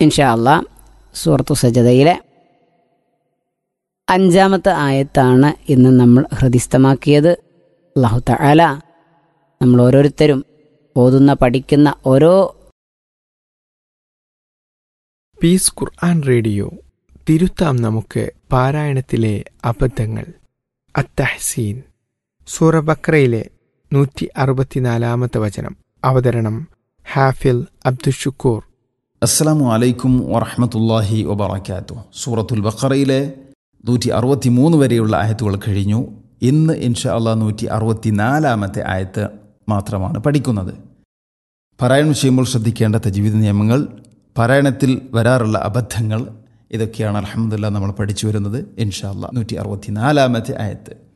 ഇൻഷാ അള്ളാ സൂറത്തു സജതയിലെ അഞ്ചാമത്തെ ആയത്താണ് ഇന്ന് നമ്മൾ ഹൃദിസ്ഥമാക്കിയത് അള്ളാഹു തആല നമ്മൾ ഓരോരുത്തരും ഓതുന്ന പഠിക്കുന്ന ഓരോ പീസ് ഖുർആൻ റേഡിയോ തിരുത്താം നമുക്ക് പാരായണത്തിലെ അബദ്ധങ്ങൾ അത്തഹസീൻ സൂറ ബക്രയിലെ നൂറ്റി അറുപത്തിനാലാമത്തെ വചനം അവതരണം ഹാഫിൽ അബ്ദുഷുക്കൂർ അസ്സലാമു അലൈക്കും വറഹമത്തല്ലാഹി വബറക്കാത്തു സൂറത്തുൽ ബഖറയിലെ നൂറ്റി അറുപത്തി മൂന്ന് വരെയുള്ള ആയത്തുകൾ കഴിഞ്ഞു ഇന്ന് ഇൻഷാ അള്ളാ നൂറ്റി അറുപത്തി നാലാമത്തെ ആയത്ത് മാത്രമാണ് പഠിക്കുന്നത് പാരായണം ചെയ്യുമ്പോൾ ശ്രദ്ധിക്കേണ്ട തജീവിത നിയമങ്ങൾ പാരായണത്തിൽ വരാറുള്ള അബദ്ധങ്ങൾ ഇതൊക്കെയാണ് അലഹമുല്ല നമ്മൾ പഠിച്ചു വരുന്നത് ഇൻഷാ അള്ളാ നൂറ്റി അറുപത്തി നാലാമത്തെ ആയത്ത്